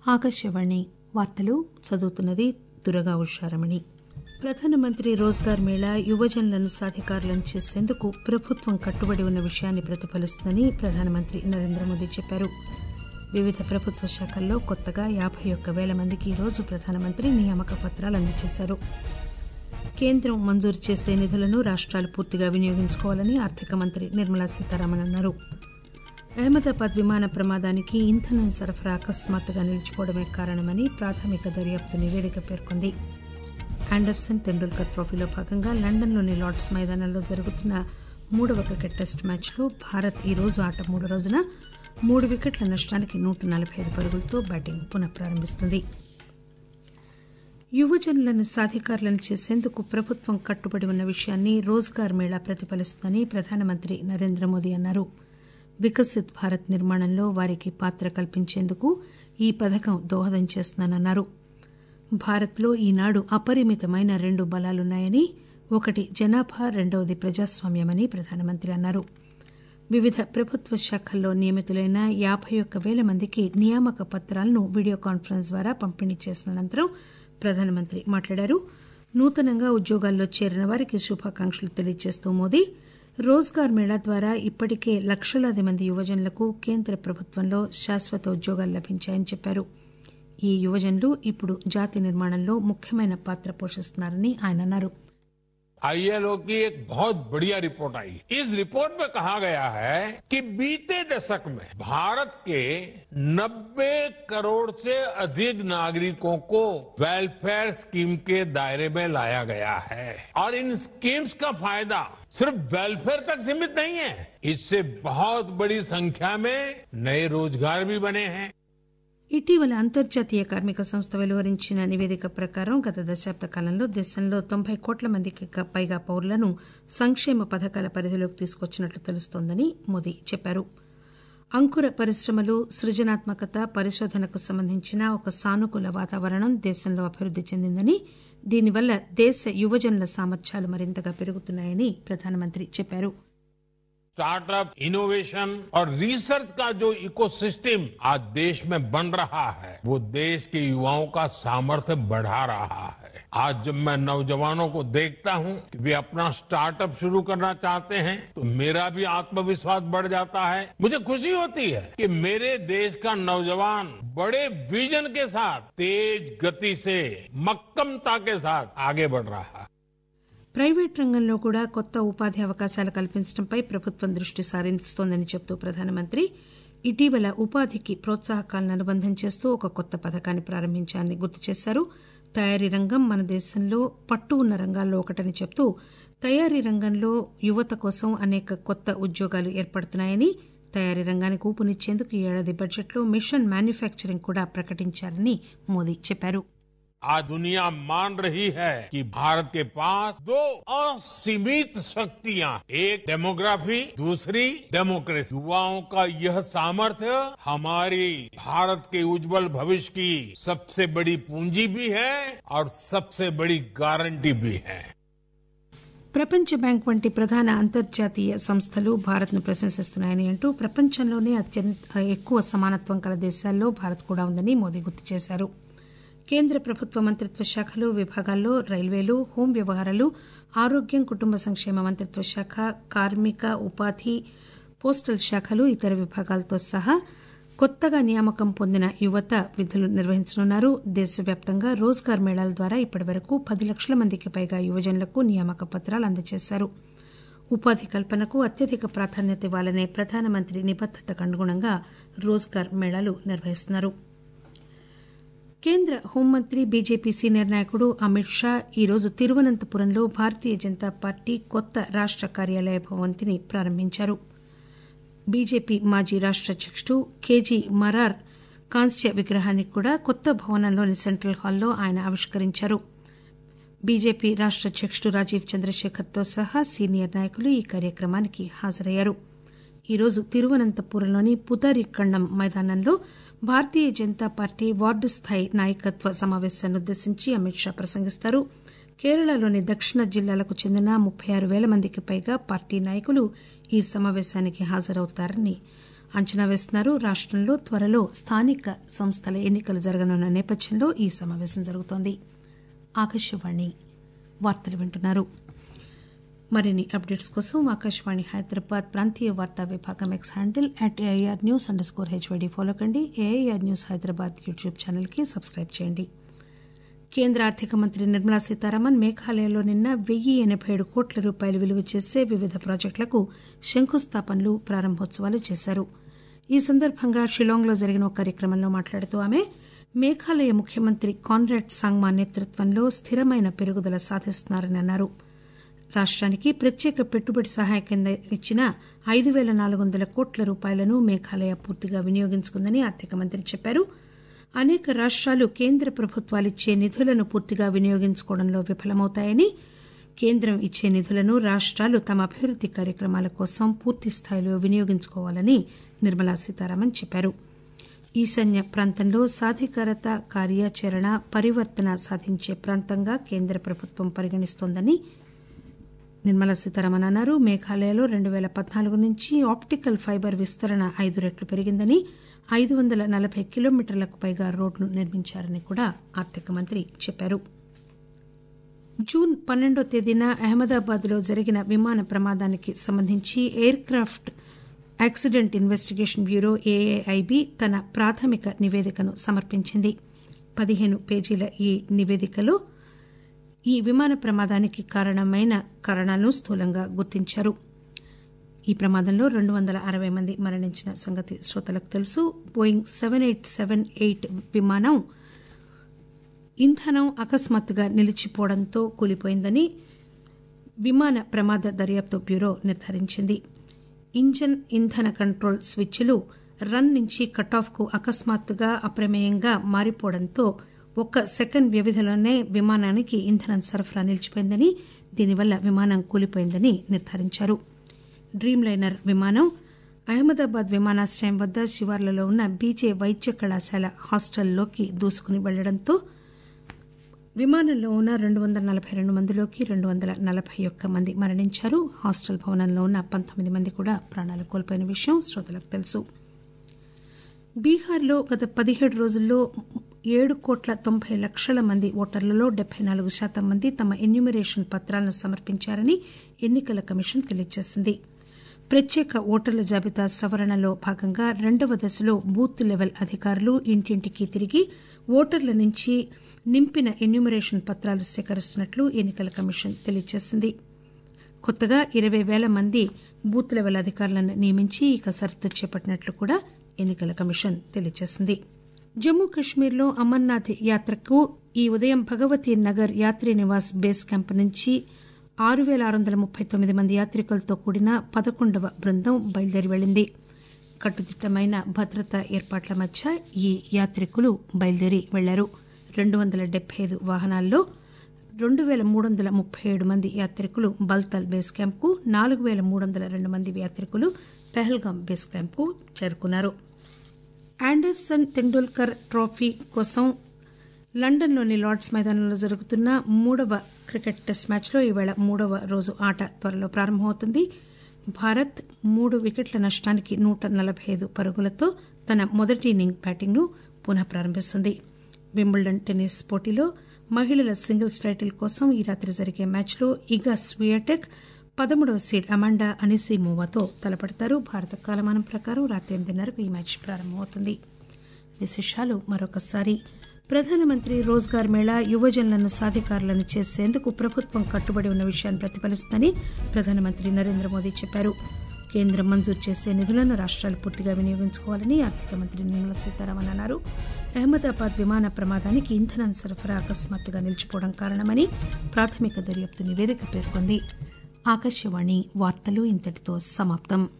ఆకాశవాణి వార్తలు చదువుతున్నది దురగా ఉషారమణి ప్రధానమంత్రి రోజ్గార్ మేళా యువజనులను సాధికారులను చేసేందుకు ప్రభుత్వం కట్టుబడి ఉన్న విషయాన్ని ప్రతిఫలిస్తుందని ప్రధానమంత్రి నరేంద్ర మోదీ చెప్పారు వివిధ ప్రభుత్వ శాఖల్లో కొత్తగా యాబై ఒక్క పేల మందికి ఈరోజు ప్రధానమంత్రి నియామక పత్రాలు అందజేశారు కేంద్రం మంజూరు చేసే నిధులను రాష్టాలు పూర్తిగా వినియోగించుకోవాలని ఆర్థిక మంత్రి నిర్మలా సీతారామన్ అన్నారు అహ్మదాబాద్ విమాన ప్రమాదానికి ఇంధనం సరఫరా అకస్మాత్తుగా నిలిచిపోవడమే కారణమని ప్రాథమిక దర్యాప్తు నివేదిక పేర్కొంది ఆండర్సన్ తెండూల్కర్ ట్రోఫీలో భాగంగా లండన్లోని లార్డ్స్ మైదానంలో జరుగుతున్న మూడవ క్రికెట్ టెస్ట్ మ్యాచ్లో భారత్ ఈ రోజు ఆట మూడో రోజున మూడు వికెట్ల నష్టానికి నూట నలబై ఐదు పరుగులతో బ్యాటింగ్ పునః ప్రారంభిస్తుంది యువజనులను సాధికారులను చేసేందుకు ప్రభుత్వం కట్టుబడి ఉన్న విషయాన్ని రోజ్గార్ మేళా ప్రతిఫలిస్తుందని ప్రధానమంత్రి నరేంద్ర మోదీ అన్నారు వికసిత్ భారత్ నిర్మాణంలో వారికి పాత్ర కల్పించేందుకు ఈ పథకం దోహదం చేస్తుందన్నారు భారత్లో ఈనాడు అపరిమితమైన రెండు బలాలున్నాయని ఒకటి జనాభా రెండవది ప్రజాస్వామ్యమని ప్రధానమంత్రి అన్నారు వివిధ ప్రభుత్వ శాఖల్లో నియమితులైన యాబై ఒక్క పేల మందికి నియామక పత్రాలను వీడియో కాన్ఫరెన్స్ ద్వారా పంపిణీ చేసిన అనంతరం ప్రధానమంత్రి మాట్లాడారు నూతనంగా ఉద్యోగాల్లో చేరిన వారికి శుభాకాంక్షలు తెలియజేస్తూ మోదీ రోజ్గార్ మేళా ద్వారా ఇప్పటికే లక్షలాది మంది యువజనులకు కేంద్ర ప్రభుత్వంలో శాశ్వత ఉద్యోగాలు లభించాయని చెప్పారు ఈ యువజనులు ఇప్పుడు జాతి నిర్మాణంలో ముఖ్యమైన పాత్ర పోషిస్తున్నారని ఆయన అన్నారు आईएलओ की एक बहुत बढ़िया रिपोर्ट आई इस रिपोर्ट में कहा गया है कि बीते दशक में भारत के 90 करोड़ से अधिक नागरिकों को वेलफेयर स्कीम के दायरे में लाया गया है और इन स्कीम्स का फायदा सिर्फ वेलफेयर तक सीमित नहीं है इससे बहुत बड़ी संख्या में नए रोजगार भी बने हैं ఇటీవల అంతర్జాతీయ కార్మిక సంస్థ వెలువరించిన నివేదిక ప్రకారం గత దశాబ్ద కాలంలో దేశంలో తొంభై కోట్ల మందికి పైగా పౌరులను సంక్షేమ పథకాల పరిధిలోకి తీసుకొచ్చినట్లు తెలుస్తోందని మోదీ చెప్పారు అంకుర పరిశ్రమలు సృజనాత్మకత పరిశోధనకు సంబంధించిన ఒక సానుకూల వాతావరణం దేశంలో అభివృద్ది చెందిందని దీనివల్ల దేశ యువజనుల సామర్థ్యాలు మరింతగా పెరుగుతున్నాయని ప్రధానమంత్రి చెప్పారు स्टार्टअप इनोवेशन और रिसर्च का जो इकोसिस्टम आज देश में बन रहा है वो देश के युवाओं का सामर्थ्य बढ़ा रहा है आज जब मैं नौजवानों को देखता हूं कि वे अपना स्टार्टअप शुरू करना चाहते हैं तो मेरा भी आत्मविश्वास बढ़ जाता है मुझे खुशी होती है कि मेरे देश का नौजवान बड़े विजन के साथ तेज गति से मक्कमता के साथ आगे बढ़ रहा है ప్రైవేట్ రంగంలో కూడా కొత్త ఉపాధి అవకాశాలు కల్పించడంపై ప్రభుత్వం దృష్టి సారిస్తోందని చెబుతూ ప్రధానమంత్రి ఇటీవల ఉపాధికి ప్రోత్సాహకాలను అనుబంధం చేస్తూ ఒక కొత్త పథకాన్ని ప్రారంభించాలని గుర్తు చేశారు తయారీ రంగం మన దేశంలో పట్టు ఉన్న రంగాల్లో ఒకటని చెబుతూ తయారీ రంగంలో యువత కోసం అనేక కొత్త ఉద్యోగాలు ఏర్పడుతున్నాయని తయారీ రంగానికి ఊపునిచ్చేందుకు ఈ ఏడాది బడ్జెట్లో మిషన్ మ్యానుఫ్యాక్చరింగ్ కూడా ప్రకటించారని మోదీ చెప్పారు आज दुनिया मान रही है कि भारत के पास दो असीमित शक्तियां एक डेमोग्राफी दूसरी डेमोक्रेसी युवाओं का यह सामर्थ्य हमारी भारत के उज्जवल भविष्य की सबसे बड़ी पूंजी भी है और सबसे बड़ी गारंटी भी है ప్రపంచ బ్యాంక్ వంటి ప్రధాన అంతర్జాతీయ సంస్థలు భారత్ను ప్రశంసిస్తున్నాయని అంటూ ప్రపంచంలోనే అత్యంత ఎక్కువ సమానత్వం కల దేశాల్లో భారత్ కూడా ఉందని మోదీ గుర్తు చేశారు కేంద్ర ప్రభుత్వ మంత్రిత్వ శాఖలు విభాగాల్లో రైల్వేలు హోం వ్యవహారాలు ఆరోగ్యం కుటుంబ సంక్షేమ మంత్రిత్వ శాఖ కార్మిక ఉపాధి పోస్టల్ శాఖలు ఇతర విభాగాలతో సహా కొత్తగా నియామకం పొందిన యువత విధులు నిర్వహించనున్నారు దేశవ్యాప్తంగా రోజ్గార్ మేళాల ద్వారా ఇప్పటి వరకు పది లక్షల మందికి పైగా యువజనులకు నియామక పత్రాలు అందజేశారు ఉపాధి కల్పనకు అత్యధిక ప్రాధాన్యత ఇవ్వాలనే ప్రధానమంత్రి నిబద్దతకు అనుగుణంగా రోజ్గార్ మేళాలు నిర్వహిస్తున్నారు కేంద్ర హోంమంత్రి బీజేపీ సీనియర్ నాయకుడు అమిత్ షా ఈరోజు తిరువనంతపురంలో భారతీయ జనతా పార్టీ కొత్త రాష్ట కార్యాలయ భవంతిని ప్రారంభించారు బీజేపీ మాజీ రాష్ట అధ్యకుడు కేజీ మరార్ కాంస్య విగ్రహాన్ని కూడా కొత్త భవనంలోని సెంట్రల్ హాల్లో ఆయన ఆవిష్కరించారు బీజేపీ రాష్ట అధ్యకుడు రాజీవ్ చంద్రశేఖర్తో సహా సీనియర్ నాయకులు ఈ కార్యక్రమానికి హాజరయ్యారు ఈరోజు తిరువనంతపురంలోని పుతరికండం మైదానంలో భారతీయ జనతా పార్టీ వార్డు స్థాయి నాయకత్వ సమావేశాన్ని ఉద్దేశించి అమిత్ షా ప్రసంగిస్తారు కేరళలోని దక్షిణ జిల్లాలకు చెందిన ముప్పై ఆరు పేల మందికి పైగా పార్టీ నాయకులు ఈ సమావేశానికి హాజరవుతారని అంచనా వేస్తున్నారు రాష్టంలో త్వరలో స్థానిక సంస్థల ఎన్నికలు జరగనున్న నేపథ్యంలో ఈ సమావేశం జరుగుతోంది ఆకాశవాణి వార్తలు వింటున్నారు మరిన్ని అప్డేట్స్ కోసం ఆకాశవాణి హైదరాబాద్ ప్రాంతీయ వార్తా విభాగం X handle at AIR news underscore HYD follow కండి ఏఐఆర్ న్యూస్ హైదరాబాద్ యూట్యూబ్ ఛానల్కి సబ్స్క్రైబ్ చేయండి కేంద్ర ఆర్థిక మంత్రి నిర్మలా సీతారామన్ మేఘాలయలో నిన్న వెయ్యి ఎనబై ఏడు కోట్ల రూపాయలు విలువ చేసే వివిధ ప్రాజెక్టులకు శంకుస్థాపనలు ప్రారంభోత్సవాలు చేశారు ఈ సందర్భంగా షిలాంగ్లో జరిగిన ఒక కార్యక్రమంలో మాట్లాడుతూ ఆమె మేఘాలయ ముఖ్యమంత్రి కాన్రాడ్ సాంగ్మా నేతృత్వంలో స్థిరమైన పెరుగుదల సాధిస్తున్నారని అన్నారు రాష్టానికి ప్రత్యేక పెట్టుబడి సహాయ కింద ఇచ్చిన ఐదు పేల నాలుగు వందల కోట్ల రూపాయలను మేఘాలయ పూర్తిగా వినియోగించుకుందని ఆర్థిక మంత్రి చెప్పారు అనేక రాష్టాలు కేంద్ర ప్రభుత్వాలిచ్చే నిధులను పూర్తిగా వినియోగించుకోవడంలో విఫలమవుతాయని కేంద్రం ఇచ్చే నిధులను రాష్టాలు తమ అభివృద్ది కార్యక్రమాల కోసం పూర్తి స్థాయిలో వినియోగించుకోవాలని నిర్మలా సీతారామన్ చెప్పారు ఈశాన్య ప్రాంతంలో సాధికారత కార్యాచరణ పరివర్తన సాధించే ప్రాంతంగా కేంద్ర ప్రభుత్వం పరిగణిస్తోందని నిర్మలా సీతారామన్ అన్నారు మేఘాలయలో రెండు పేల పద్నాలుగు నుంచి ఆప్టికల్ ఫైబర్ విస్తరణ ఐదు రెట్లు పెరిగిందని ఐదు వందల నలభై కిలోమీటర్లకు పైగా రోడ్లు నిర్మించారని కూడా ఆర్థిక మంత్రి చెప్పారు జూన్ పన్నెండో తేదీన అహ్మదాబాద్ లో జరిగిన విమాన ప్రమాదానికి సంబంధించి aircraft accident investigation bureau AAIB తన ప్రాథమిక నివేదికను సమర్పించింది పదిహేను పేజీల ఈ నివేదికలో ఈ విమాన ప్రమాదానికి కారణమైన కారణాలను స్థూలంగా గుర్తించారు ఈ ప్రమాదంలో రెండు వందల అరవై మంది మరణించిన సంగతి శ్రోతలకు తెలుసు Boeing seven eight seven eight విమానం ఇంధనం అకస్మాత్తుగా నిలిచిపోవడంతో కూలిపోయిందని విమాన ప్రమాద దర్యాప్తు బ్యూరో నిర్ధారించింది ఇంజన్ ఇంధన కంట్రోల్ స్విచ్లు రన్ నుంచి కటాఫ్ కు అకస్మాత్తుగా అప్రమేయంగా మారిపోవడంతో ఒక్క సెకండ్ వ్యవధిలోనే విమానానికి ఇంధనం సరఫరా నిలిచిపోయిందని దీనివల్ల విమానం కూలిపోయిందని నిర్ధారించారు డ్రీమ్ లైనర్ విమానం అహ్మదాబాద్ విమానాశ్రయం వద్ద శివార్లలో ఉన్న బీజే వైద్య కళాశాల హాస్టల్లోకి దూసుకుని వెళ్లడంతో విమానంలో ఉన్న రెండు వందల నలభై రెండు మందిలోకి రెండు వందల నలభై ఒక్క మంది మరణించారు హాస్టల్ భవనంలో ఉన్న పంతొమ్మిది మంది కూడా ప్రాణాలు కోల్పోయిన విషయం శ్రోతలకు తెలుసు బీహార్లో గత పదిహేడు రోజుల్లో ఏడు కోట్ల తొంభై లక్షల మంది ఓటర్లలో డెబ్బై నాలుగు శాతం మంది తమ ఎన్యూమరేషన్ పత్రాలను సమర్పించారని ఎన్నికల కమిషన్ తెలియజేసింది ప్రత్యేక ఓటర్ల జాబితా సవరణలో భాగంగా రెండవ దశలో బూత్ లెవెల్ అధికారులు ఇంటింటికి తిరిగి ఓటర్ల నుంచి నింపిన ఎన్యూమరేషన్ పత్రాలు సేకరిస్తున్నట్లు ఎన్నికల కమిషన్ తెలియజేసింది కొత్తగా ఇరవై పేల మంది బూత్ లెవెల్ అధికారులను నియమించి ఈ కసరత్తు చేపట్టినట్లు కూడా ఎన్నికల కమిషన్ తెలియజేసింది జమ్మూ కశ్మీర్లో అమర్నాథ్ యాత్రకు ఈ ఉదయం భగవతీ నగర్ యాత్రీ నివాస్ బేస్ క్యాంప్ నుంచి ఆరు పేల ఆరు వందల ముప్పై తొమ్మిది మంది యాత్రికులతో కూడిన పదకొండవ బృందం బయలుదేరి వెళ్లింది కట్టుదిట్టమైన భద్రతా ఏర్పాట్ల మధ్య ఈ యాత్రికులు బయలుదేరి వెళ్లారు రెండు వందల డెబ్బై ఐదు వాహనాల్లో రెండు పేల మూడు వందల ముప్పై ఏడు మంది యాత్రికులు బల్తాల్ బేస్ క్యాంప్కు నాలుగు పేల మూడు వందల రెండు మంది యాత్రికులు పెహల్గాం బేస్ క్యాంప్కు చేరుకున్నారు ఆండర్సన్ తెండూల్కర్ ట్రోఫీ కోసం లండన్లోని లార్డ్స్ మైదానంలో జరుగుతున్న మూడవ క్రికెట్ టెస్ట్ మ్యాచ్లో ఈవేళ మూడవ రోజు ఆట త్వరలో ప్రారంభమవుతుంది భారత్ మూడు వికెట్ల నష్టానికి నూట నలభై ఐదు పరుగులతో తన మొదటి ఇన్నింగ్ బ్యాటింగ్ను పునః ప్రారంభిస్తుంది వింబుల్డన్ టెన్నిస్ పోటీలో మహిళల సింగిల్స్ టైటిల్ కోసం ఈ రాత్రి జరిగే మ్యాచ్లో ఇగా స్వియాటెక్ పదమూడవ సీడ్ అమాండా అనిసీమోవాతో తలపడతారు భారత కాలమానం ప్రకారం రాత్రి ఎనిమిదిన్నరకు ఈ మ్యాచ్ ప్రారంభమవుతుంది విశేషాలు మరొకసారి ప్రధానమంత్రి రోజ్గార్ మేళా యువజనులను సాధికారులను చేసేందుకు ప్రభుత్వం కట్టుబడి ఉన్న విషయాన్ని ప్రతిఫలిస్తుందని ప్రధానమంత్రి నరేంద్ర మోదీ చెప్పారు కేంద్రం మంజూరు చేసే నిధులను రాష్ట్రాలు పూర్తిగా వినియోగించుకోవాలని ఆర్థిక మంత్రి నిర్మలా సీతారామన్ అన్నారు అహ్మదాబాద్ విమాన ప్రమాదానికి ఇంధనం సరఫరా అకస్మాత్తుగా నిలిచిపోవడం కారణమని ప్రాథమిక దర్యాప్తు నివేదిక పేర్కొంది ఆకాశవాణి వార్తలు ఇంతటితో సమాప్తం